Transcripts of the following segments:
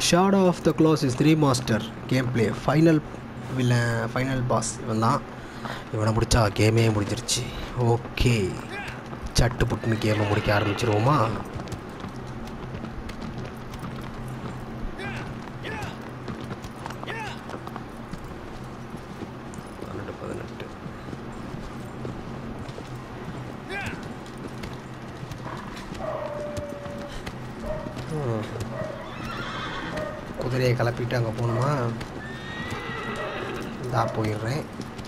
Shadow of the class is three master game play final வில்ல final boss இவன் தான் இவனை முடிச்சா கேமே முடிஞ்சிருச்சு ஓகே சட்டு புட்டுன்னு கேமை முடிக்க ஆரம்பிச்சிருவோமா பன்னெண்டு பதினெட்டு ம். குதிரையை கிளப்பிட்டு அங்கே போகணுமா இந்தா போயிடுறேன்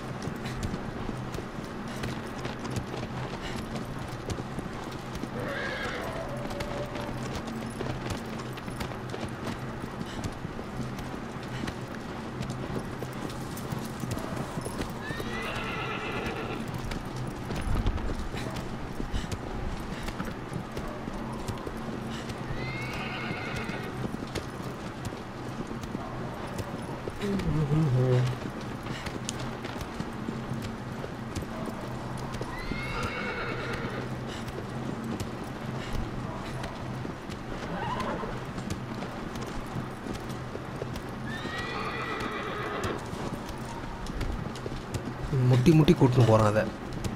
முட்டி முட்டி கூட்டின்னு போகிறான் அதை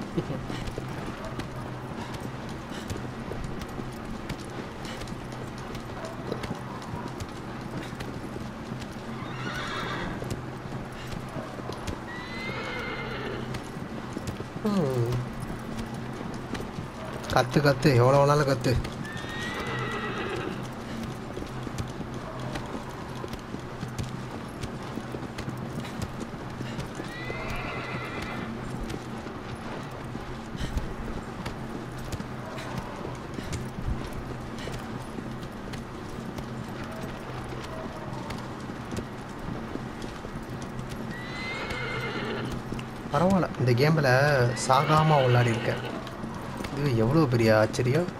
ம். கத்து கத்து எவ்வளோ வேணாலும் கத்து பரவாயில்ல இந்த கேமில் சாகாமல் விளையாடி இருக்கேன் இது எவ்வளோ பெரிய ஆச்சரியம்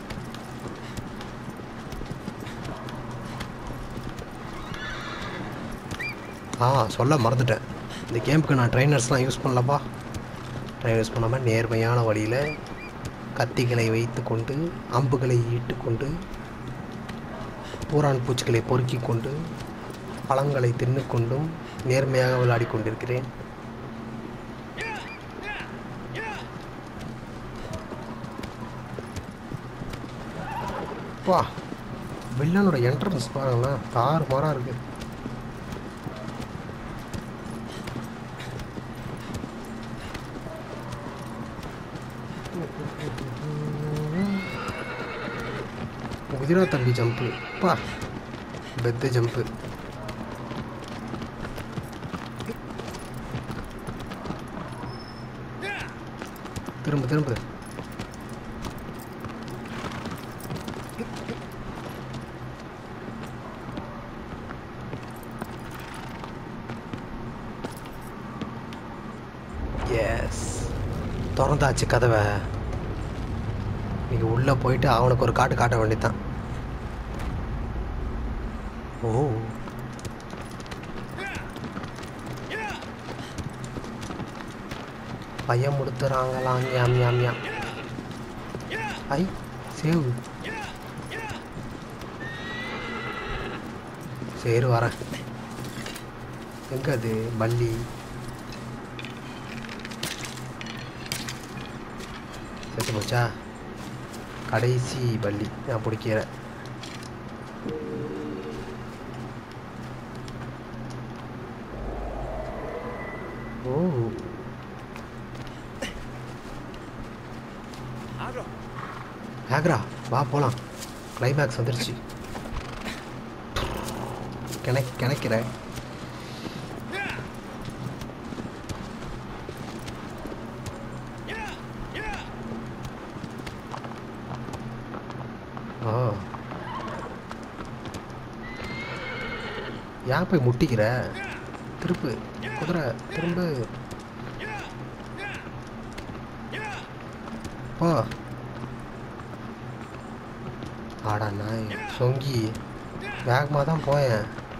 ஆ சொல்ல மறந்துட்டேன் இந்த கேமுக்கு நான் ட்ரைனர்ஸ்லாம் யூஸ் பண்ணலப்பா ட்ரைனர் யூஸ் பண்ணாமல் நேர்மையான வழியில் கத்திகளை வைத்து கொண்டு அம்புகளை ஈட்டுக்கொண்டு பூரான் பூச்சிகளை பொறுக்கிக் கொண்டு பழங்களை தின்னுக்கொண்டும் நேர்மையாக விளையாடி கொண்டிருக்கிறேன் வா வில்லனோட என்ட்ரன்ஸ் பாருங்களேன் தாறு மாறாக இருக்கு குதிரா தம்பி ஜம்ப்பு பா பெத்த ஜம்ப்பு திரும்ப திரும்ப எஸ் திறந்தாச்சு கதவை நீங்கள் உள்ளே போயிட்டு அவனுக்கு ஒரு காட்டு காட்ட வேண்டியதுதான் ஓ பையன் முடுத்துறாங்களாம் யாம் யாம் யாம் ஐ சேவ் சரி வரேன் எங்க அது பள்ளி செத்து போச்சா கடைசி பள்ளி நான் பிடிக்கிறேன் ஓ ஆக்ரா வா போகலாம் கிளைமேக்ஸ் வந்துருச்சு கிணை கிணைக்கிறேன் ஆ ஏன் போய் முட்டிக்கிற திருப்பு குதிரை திரும்ப போ ஆடா நாய் சொங்கி வேகமாக தான் போயேன்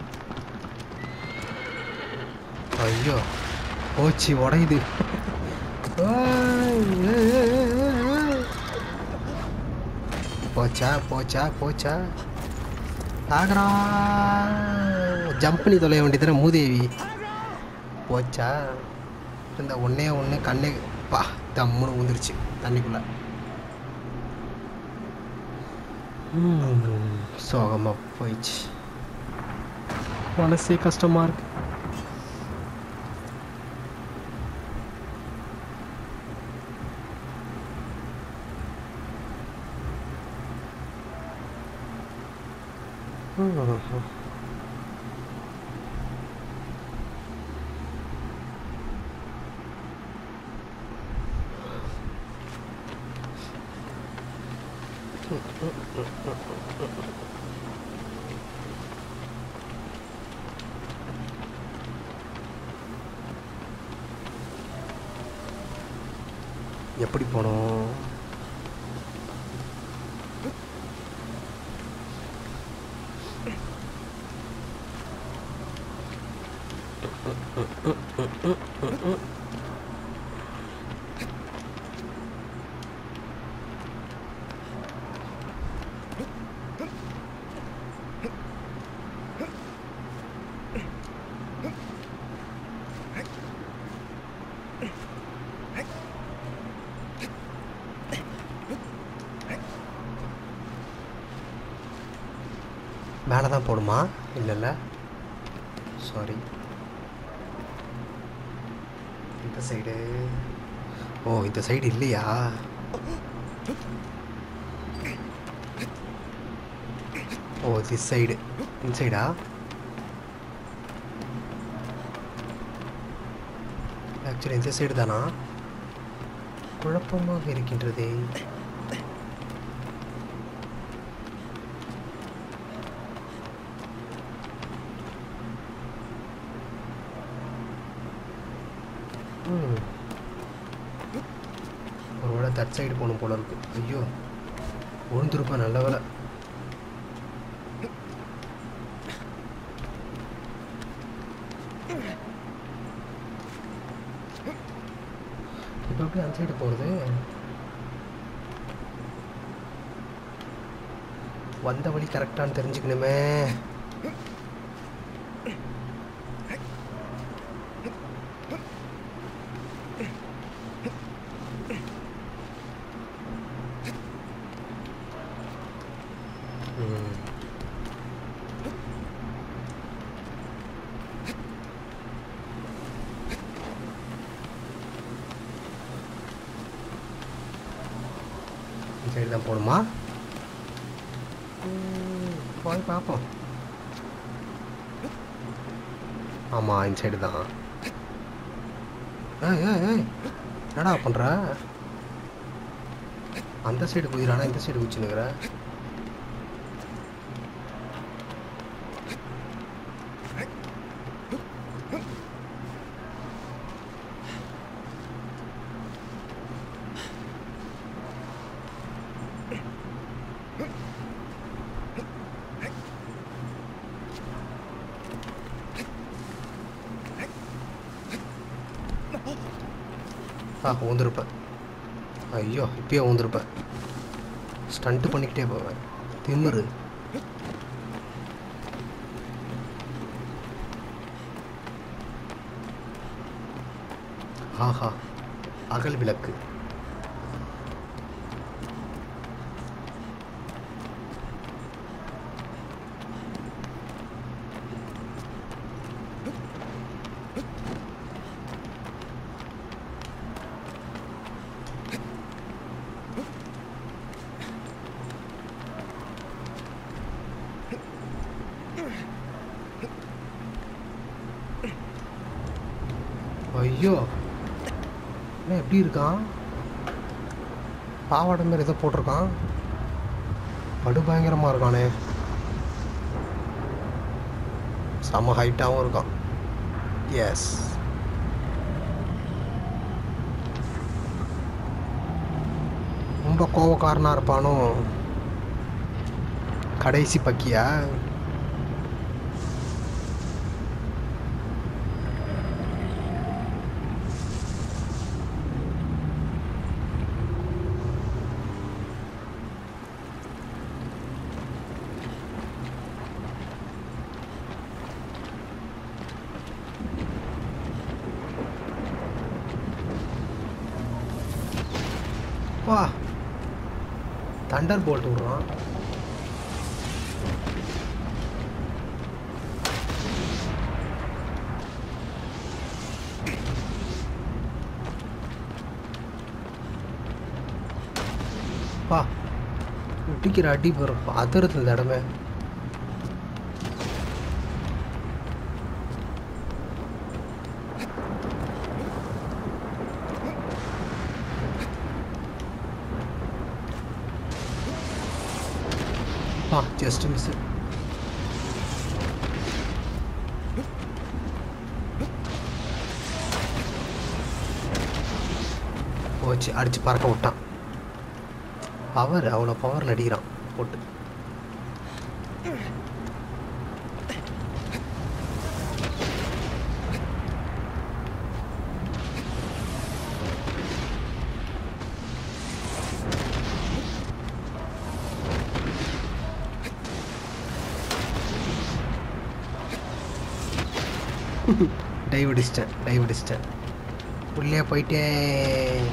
ஐயோ போச்சு உடையுது ஏய், ஏய், ஏய், ஏய், ஏய். போச்சா போச்சா போச்சா ஆகரா ஜம்ப் பண்ணி தொலைய வேண்டியதானே மூதேவி போச்சா இந்த ஒன்றே ஒன்று கண்ணே பா தம்முன்னு ஊந்துருச்சு தண்ணிக்குள்ளே சோகமாக போயிடுச்சு மனசே கஷ்டமாக இருக்கு எப்படி போனோம் மேலே தான் போடுமா இல்லைல்ல சாரி இந்த சைடு ஓ இந்த சைடு இல்லையா ஓ திஸ் சைடு இந்த சைடா ஆக்சுவலி இந்த சைடு தானா குழப்பமாக இருக்கின்றதே ம். ஒருவேளை தட் சைடு போகணும் போல இருக்கு ஐயோ விழுந்துருப்பேன் நல்ல வேலை இப்போ எப்படி அந்த சைடு போகிறது வந்த வழி கரெக்டானு தெரிஞ்சுக்கணுமே ம். இந்த சைடு தான் போகணுமா ம், போய் பார்ப்போம் ஆமாம் இந்த சைடு தான் ஏய் ஏய் ஏய் என்னடா பண்ணுற அந்த சைடு குதிரானா இந்த சைடு குச்சினுக்கிற ஆ ஊந்திருப்பேன் ஐயோ இப்பயே ஊந்திருப்பேன் ஸ்டண்ட்டு பண்ணிக்கிட்டே போவேன் திமிரு ஆஹா அகல் விளக்கு ஐயோ என்ன எப்படி இருக்கான் பாவாடை மாதிரி ஏதோ போட்டிருக்கான் படு பயங்கரமாக இருக்கானே செம ஹைட்டாகவும் இருக்கான் எஸ் ரொம்ப கோவக்காரனாக இருப்பானோ கடைசி பக்கியா தண்டர் போல்ட் விடுறான் பா இடிக்கிற அடி வரும் அதிருது இந்த இடமே பா ஜஸ்ட் மிஸ் போச்சு அடிச்சு பறக்க விட்டான் பவர் அவ்வளோ பவர் நடிக்கிறான் போட்டு டைவ் அடிச்சிட்டேன் டைவ் அடிச்சிட்டேன் உள்ளே போயிட்டேன்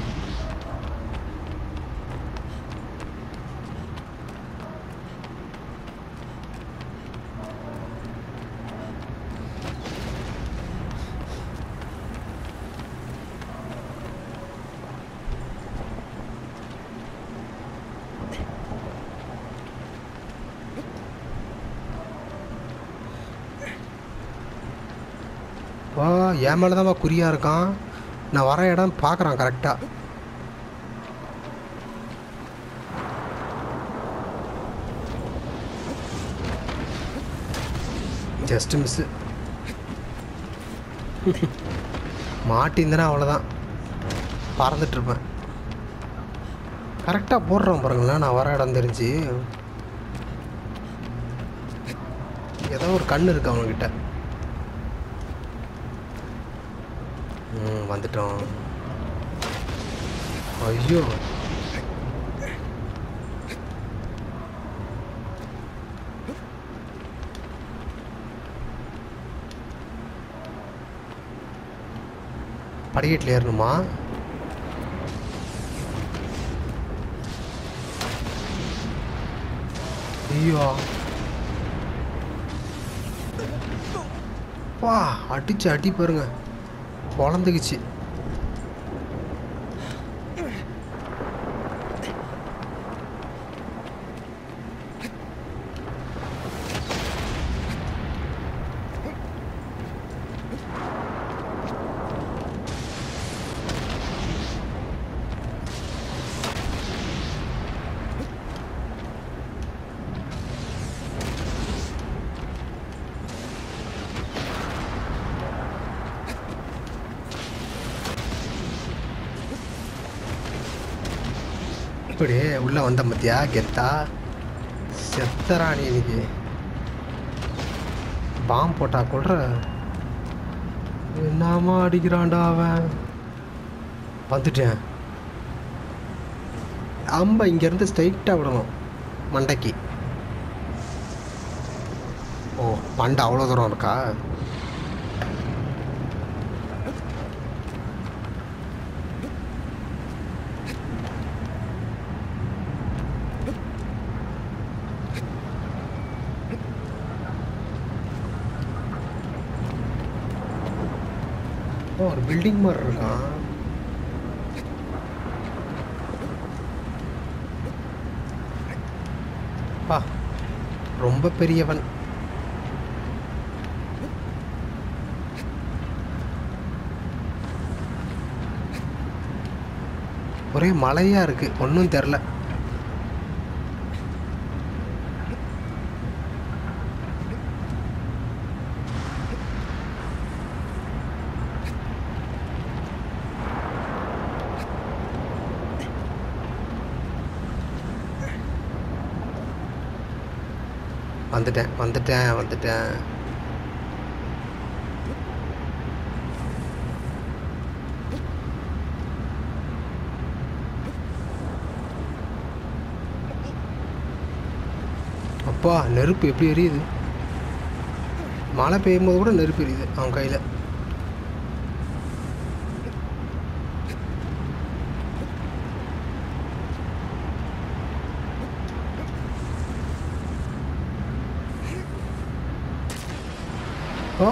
வா என் மேலே தான் குறியாக இருக்கான் நான் வர இடம் பார்க்குறான் கரெக்டாக ஜஸ்ட் மிஸ்ஸு மாட்டியிருந்தேன்னா அவ்வளோதான் பறந்துட்டுருப்பேன் கரெக்டாக போடுறான் பாருங்களேன் நான் வர இடம் தெரிஞ்சு ஏதோ ஒரு கண் இருக்கு அவனுக்கிட்ட ம் வந்துட்டோம் ஐயோ படிக்கட்டில் ஏறணுமா ஐயோ வா அடிச்சு அடி பாருங்க பொழந்துக்குச்சு இப்படி உள்ள வந்த மத்தியா கெத்தா செத்தராணி இன்னைக்கு பாம் போட்டா கொள்ற என்னமா அடிக்கிறான்டா அவன் வந்துட்டேன் அம்ப இங்கேருந்து ஸ்ட்ரைட்டாக விடணும் மண்டைக்கு ஓ மண்டை அவ்வளோ தூரம் இருக்கா ஓ ஒரு பில்டிங் மாதிரி இருக்கான் பா ரொம்ப பெரியவன் ஒரே மழையா இருக்கு ஒன்றும் தெரில வந்துட்டேன் வந்துட்டேன் வந்துட்டேன் அப்பா நெருப்பு எப்படி எரியுது மழை பெய்யும் போது கூட நெருப்பு எரியுது அவன் கையில் ஓ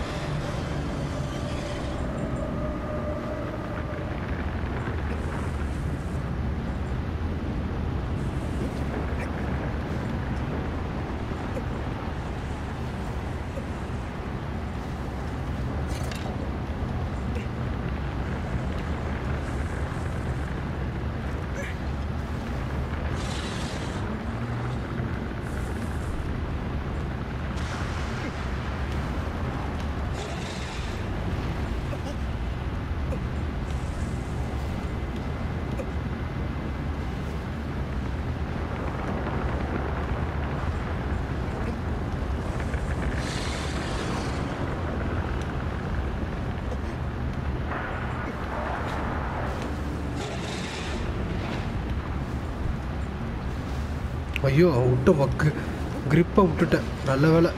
ஐயோ விட்ட மக்கு கிரிப்பை விட்டுட்டேன் நல்ல வேலை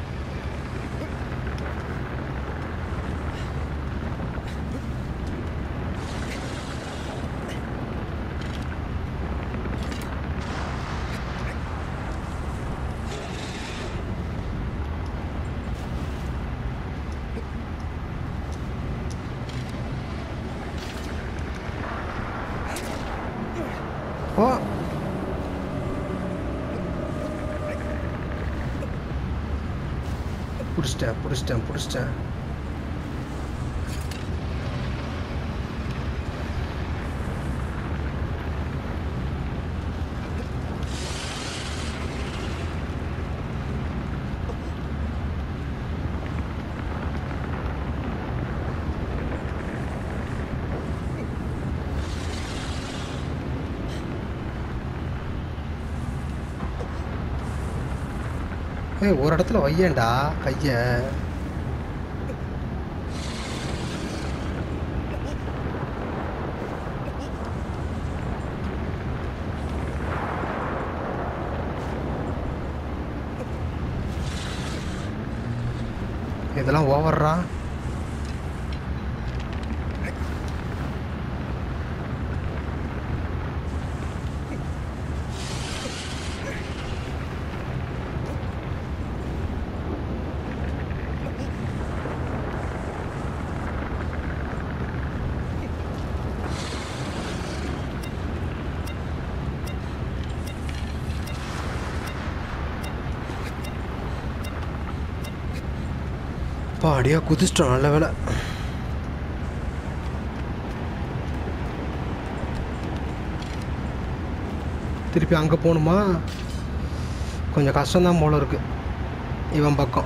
ஓ பிடிச்சிட்டேன் பிடிச்சிட்டேன் பிடிச்சிட்டேன் ஏய் ஒரு இடத்துல வையேன்டா கைய இதெல்லாம் ஓவர்ரா பாடியா குதிச்சிட்டோம் நல்ல வேலை திருப்பி அங்கே போகணுமா கொஞ்சம் கஷ்டம்தான் போல இருக்கு இவன் பக்கம்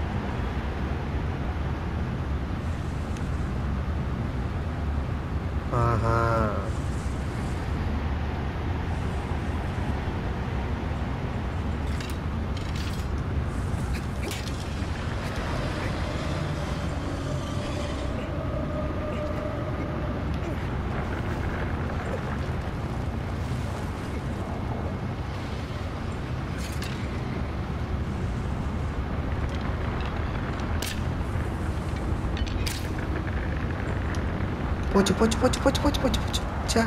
ஆஹா போச்சு போச்சு போச்சு போச்சு போச்சு போச்சு போச்சு சே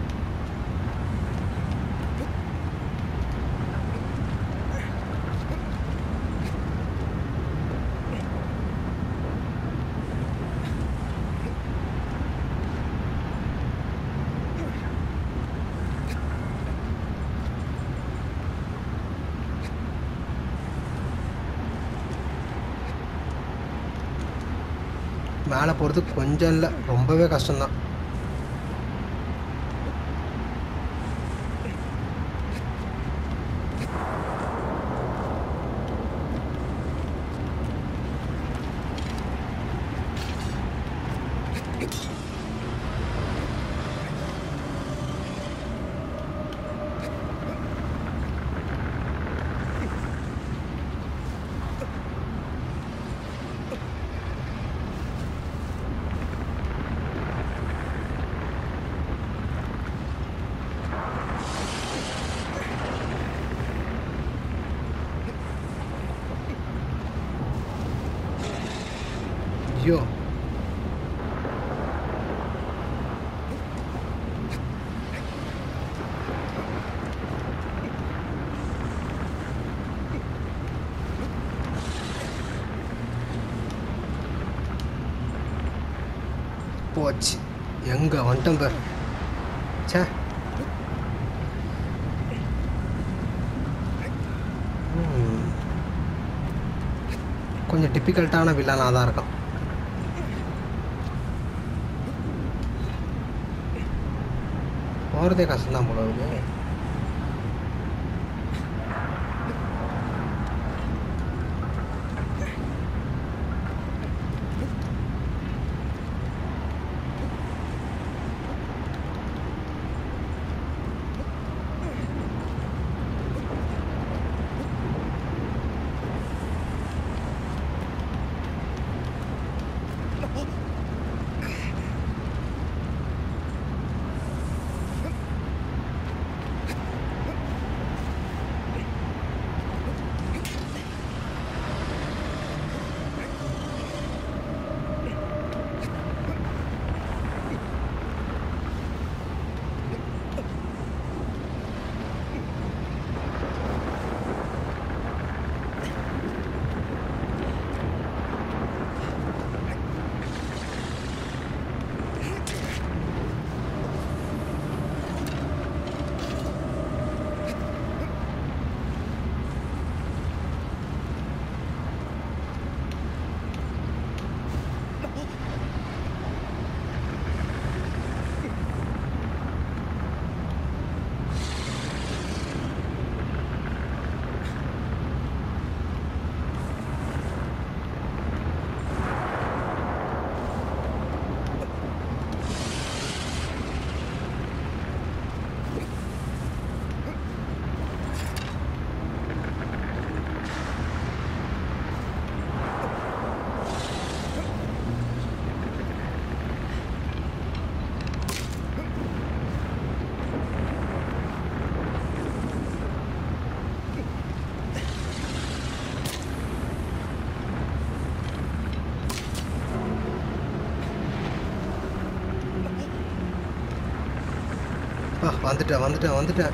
மேலே போகிறது கொஞ்சம் இல்லை ரொம்பவே கஷ்டம்தான் ஐயோ போச்சு எங்கே வந்துட்டோம் பார் ச்சே ம். கொஞ்சம் டிப்பிக்கல்ட்டான வில்லனாக தான் இருக்கான் போகிறதே கஷ்டம்தான் போல இருக்கு ஆ வந்துட்டேன் வந்துட்டேன் வந்துட்டேன்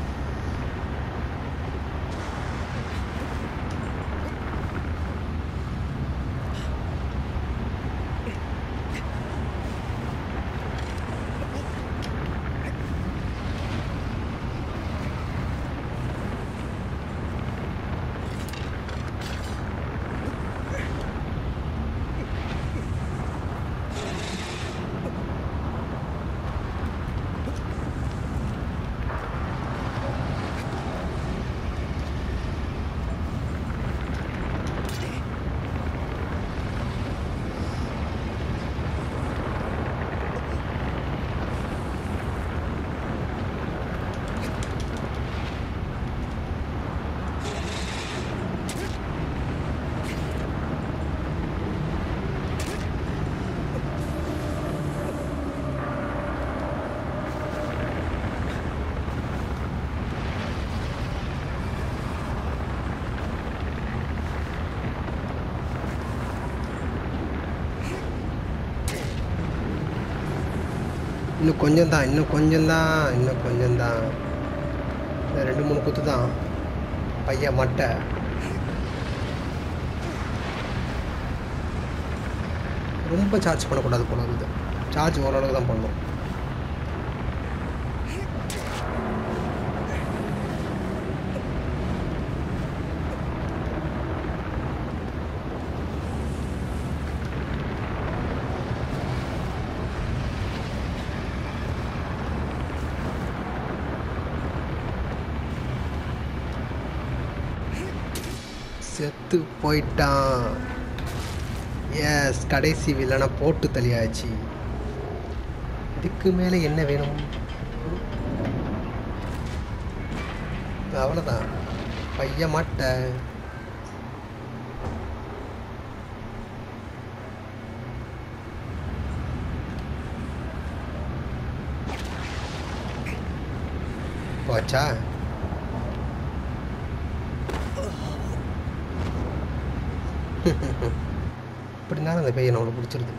இன்னும் கொஞ்சம் தான் இன்னும் கொஞ்சம் தான் இன்னும் கொஞ்சம் தான் ரெண்டு மூணு குத்து தான் பையன் மட்டை ரொம்ப சார்ஜ் பண்ணக்கூடாது போல இருக்குது சார்ஜ் ஓரளவுக்கு தான் பண்ணணும் செத்து போயிட்டான் எஸ் கடைசி வில்லனை போட்டு தள்ளியாச்சு இதுக்கு மேலே என்ன வேணும் அவ்வளோதான் பைய மாட்டேன் போச்சா இப்படி இருந்தாலும் அந்த பையன் அவ்வளோ பிடிச்சிருது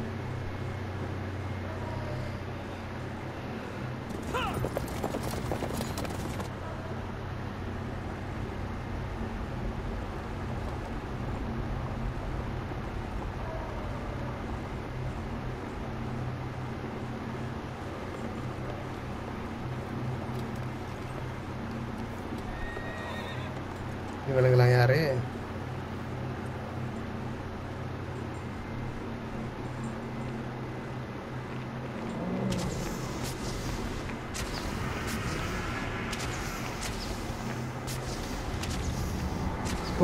இவனுங்களாம் யாரு ஓ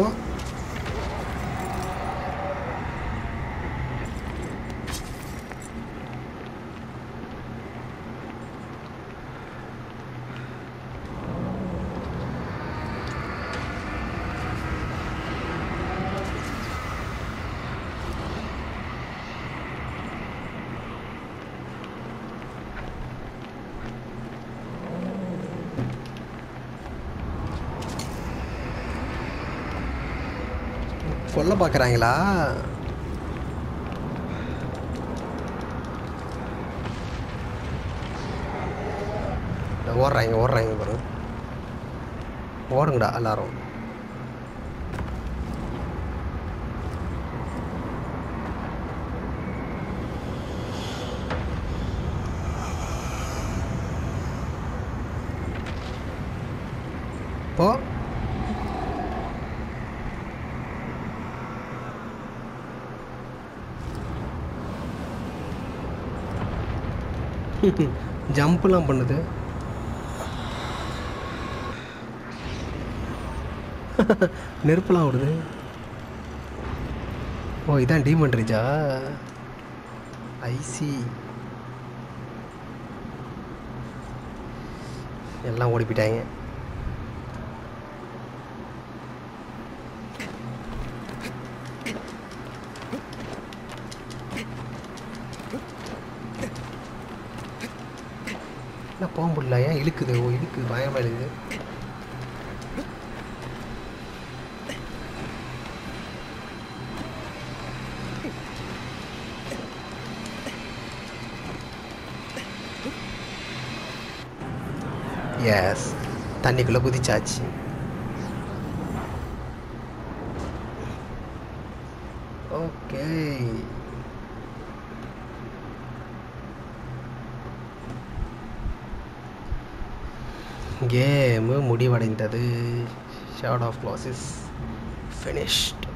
கொல்ல பார்க்குறாங்களா ஓடுறாங்க ஓடுறாங்க பாருங்க ஓடுங்கடா எல்லாரும் போ ஜம்ப்லாம் பண்ணுது நெருப்புலாம் விடுது ஓ இதான் டீமன் ரிஜா ஐசி எல்லாம் ஓடி போயிட்டாங்க என்ன போக முடியல ஏன் இழுக்குது ஓ இழுக்குது பயமாக இழுக்குது எஸ் தண்ணிக்குள்ளே குதிச்சாச்சு ஓகே கேமு முடிவடைந்தது ஷார்ட் ஆஃப் க்ளாஸஸ் ஃபினிஷ்ட்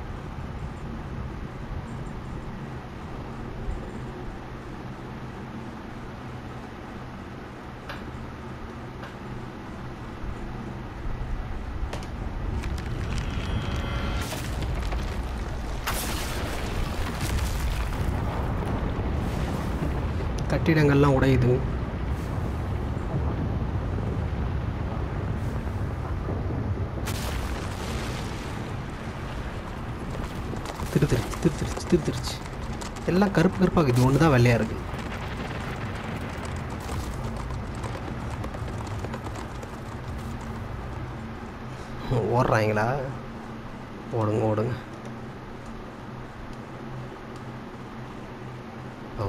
கட்டிடங்கள்லாம் உடையுது திருத்திருச்சு திருத்திருச்சு திருத்திருச்சு எல்லாம் கருப்பு கருப்பாக இது ஒன்று தான் வெள்ளையாக இருக்குது ஓடுறாங்களா ஓடுங்க ஓடுங்க ஓ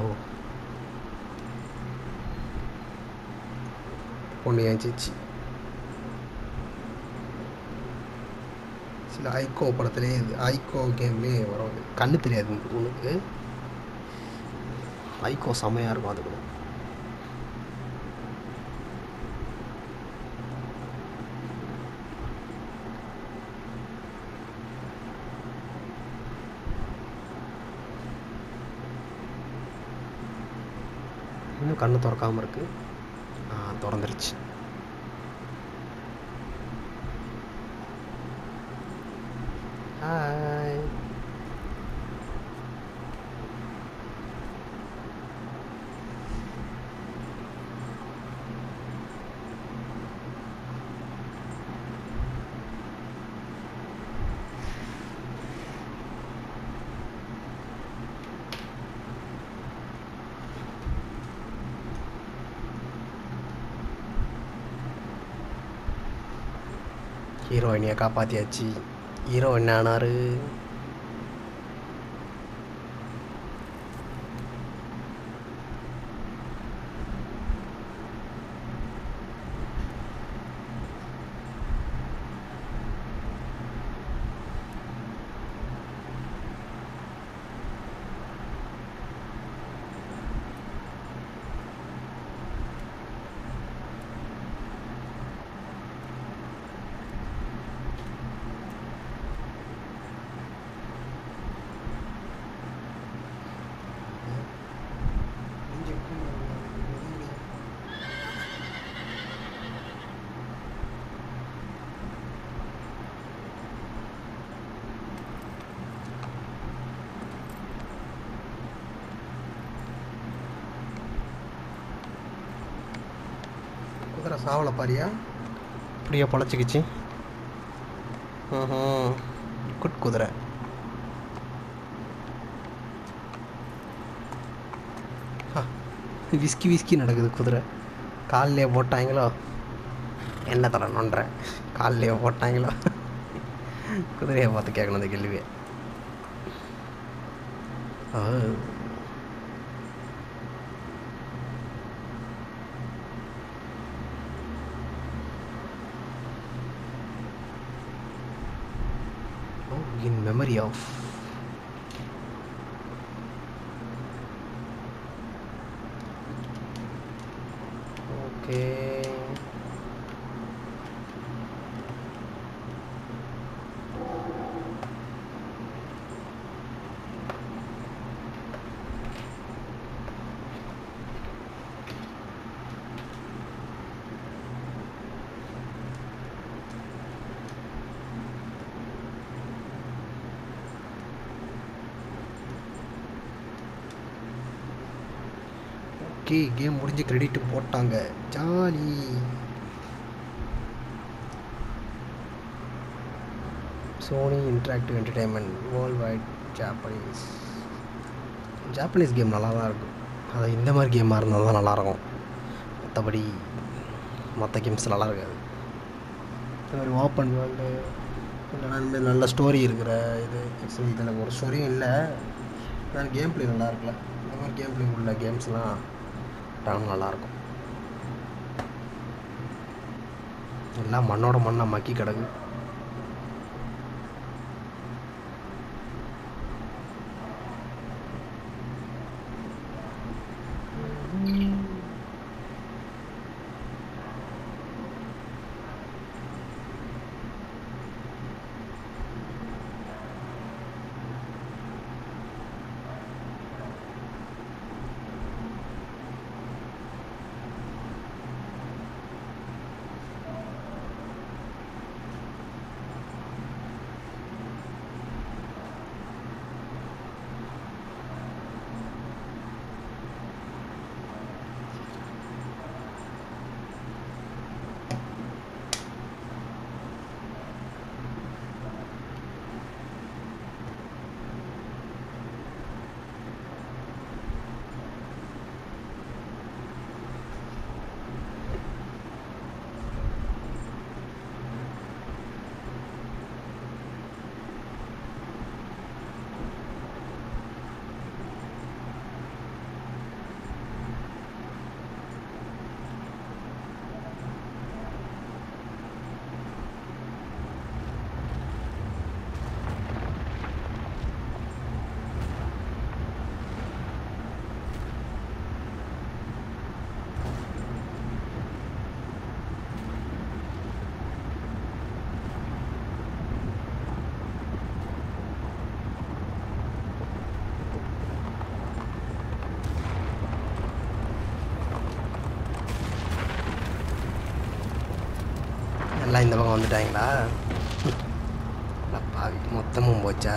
பொண்ணு ஏஞ்சிச்சு சில ஐகோ படத்துலேயே இது ஐகோ கேம்லேயே வரும் அது கண்ணு தெரியாது உனக்கு ஐகோ செமையாக இருக்கும் அது கூட இன்னும் கண்ணு திறக்காம இருக்கு ஆ திறந்துருச்சு ஹாய் ஹீரோயினியை காப்பாற்றியாச்சு ஹீரோ என்ன ஆனாரு சாவலை பாரியா இப்படியா பொழைச்சிக்கிச்சு ம் குட் குதிரை ஆ, விஸ்கி விஸ்கி நடக்குது குதிரை காலிலே போட்டாங்களோ என்ன தர நொன்ற காலிலே போட்டாங்களோ குதிரையை பார்த்து கேட்கணும் அந்த கேள்வியை ஆ Oh, in memory of. Okay. Okay game முடிஞ்சு கிரெடிட் போட்டாங்க jolly Sony Interactive Entertainment World Wide Japanese Japanese game நல்லா தான் இருக்கும் அது இந்த மாதிரி கேமாக இருந்தால் தான் நல்லாயிருக்கும் மற்றபடி மற்ற கேம்ஸ் நல்லா இருக்காது இந்த மாதிரி ஓப்பன் வேர்ல்டு இல்லைனா இந்த மாதிரி நல்ல ஸ்டோரி இருக்கிற இது ஆக்சுவலி இதில் ஒரு ஸ்டோரியும் இல்லை நான் கேம் ப்ளே நல்லா இருக்குல்ல இந்த மாதிரி கேம் ப்ளே உள்ள கேம்ஸ்லாம் விட்டாலும் நல்லாயிருக்கும் எல்லாம் மண்ணோட மண்ணாக மக்கி கிடக்கு எல்லாம் இந்த பக்கம் வந்துட்டாங்களா அட பாவி மொத்தமும் போச்சா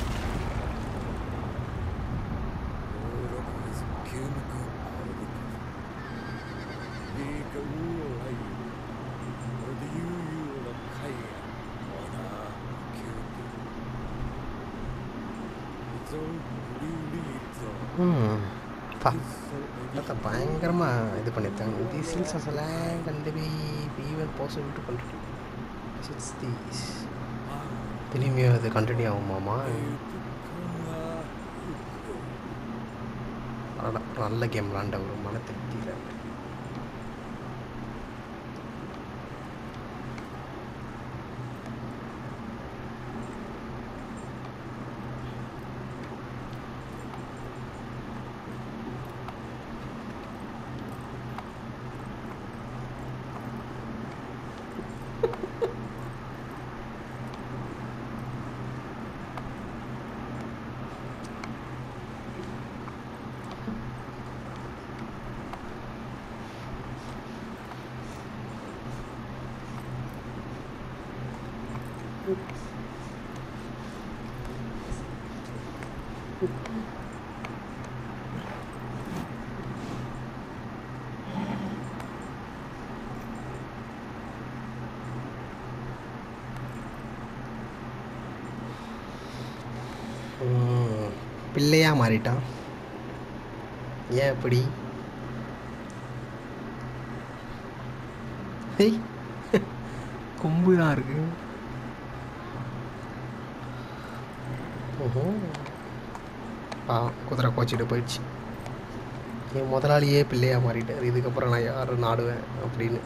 ம் பா பார்த்தா பயங்கரமாக இது பண்ணியிருக்காங்க the seals of land and be even possible to continue six these திரும்பியும் அது கண்டினியூ ஆகுமாமா அடடா, நல்ல கேம் விளாண்ட ஒரு மன திருப்தியில் பிள்ளையாக மாறிட்டான் ஏன் இப்படி ஏய் கொம்பு தான் இருக்கு ஓஹோ பாவம் குதிரை கோச்சிட்டு போயிடுச்சு என் முதலாளியே பிள்ளையாக மாறிட்டார் இதுக்கப்புறம் நான் யாரை நாடுவேன் அப்படின்னு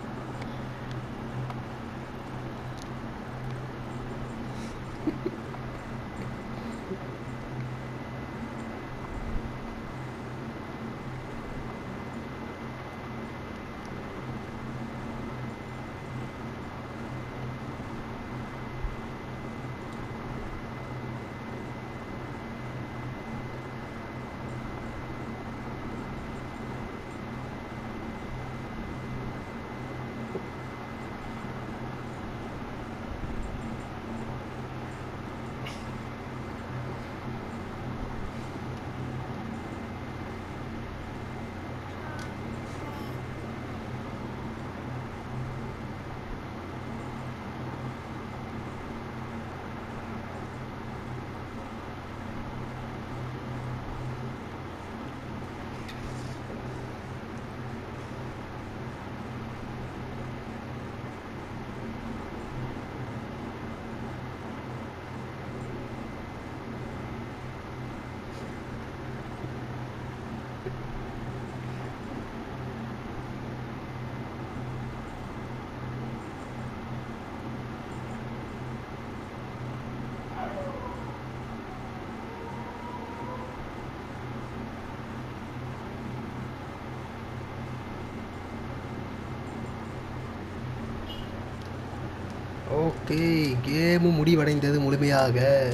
ஓகே கேமு முடிவடைந்தது முழுமையாக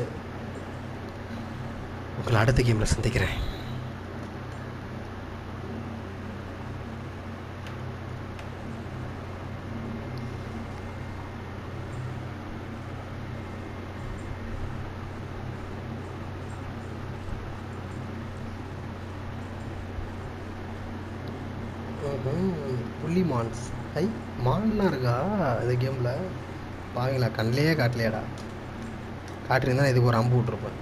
உங்களை அடுத்த கேமில் சந்திக்கிறேன் ம்ஹும். புள்ளி மான்ஸ் ஐ மான்லாம் இருக்கா இந்த கேமில் பாவீங்களா கண்ணிலேயே காட்டலையாடா காட்டிருந்தா இதுக்கு ஒரு அம்பு விட்ருப்பேன்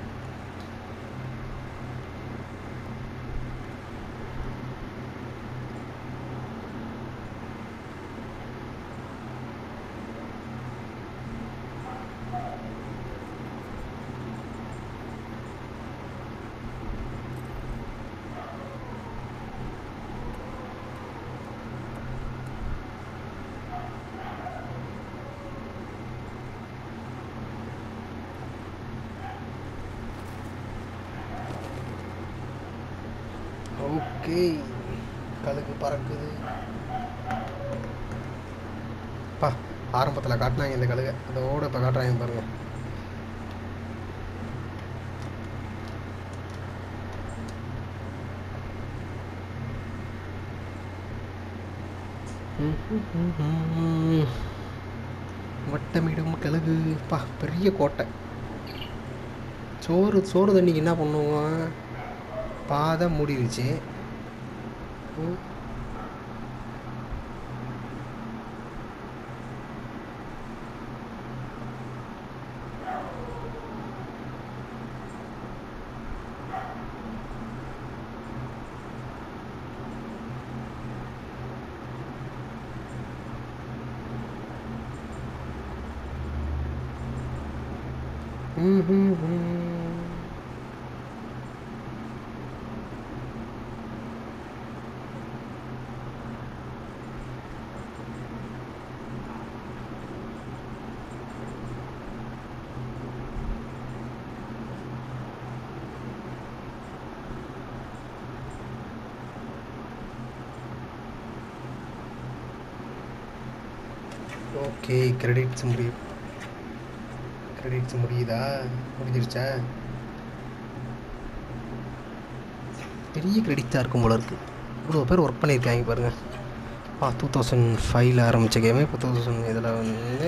ஓகே கழுகு பறக்குது பா ஆரம்பத்தில் காட்டினாங்க இந்த கழுகை அதோட இப்போ காட்டுறாங்க பாருங்க வட்டமிடும் கழுகு பா பெரிய கோட்டை சோறு சோறு தண்ணிக்கு என்ன பண்ணுவோம் பாதை மூடிருச்சு ம். ம்ஹும்ஹும். ஓகே கிரெடிட்ஸ் முடியும் கிரெடிட்ஸ் முடியுதா முடிஞ்சிருச்சா பெரிய கிரெடிட்ஸாக இருக்கும் போல இருக்கு இவ்வளோ பேர் ஒர்க் பண்ணியிருக்காங்க பாருங்கள் ஆ டூ தௌசண்ட் ஃபைவ்ல ஆரம்பித்த கேமு இப்போ டூ தௌசண்ட் இதில் வந்து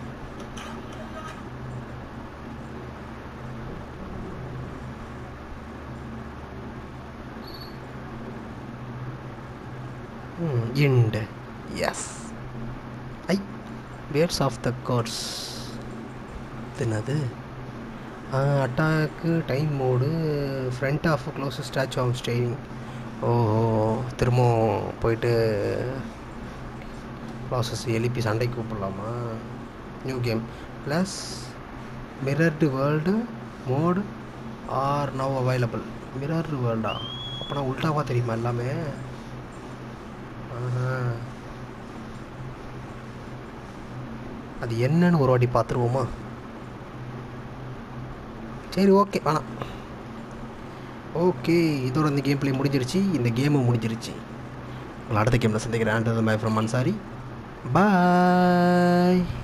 end S I words of the course என்னது attack time mode friend of close statue of staining ஓஹோ திரும்பவும் போயிட்டு ப்ராசஸ் எழுப்பி சண்டைக்கு கூப்பிடலாமா new game plus mirrored world mode are now available mirrored வேர்ல்டா அப்போனா உல்டாவாக தெரியுமா எல்லாமே ஆஹா. அது என்னன்னு ஒரு வாட்டி பார்த்துருவோமா சரி ஓகே வேணாம் ஓகே இதோட இந்த கேம் ப்ளே முடிஞ்சிருச்சு இந்த கேமும் முடிஞ்சிருச்சு உங்களை அடுத்த கேமில் சந்திக்கிறேன் ஆண்டது மை ஃப்ரம் அன்சாரி பாய்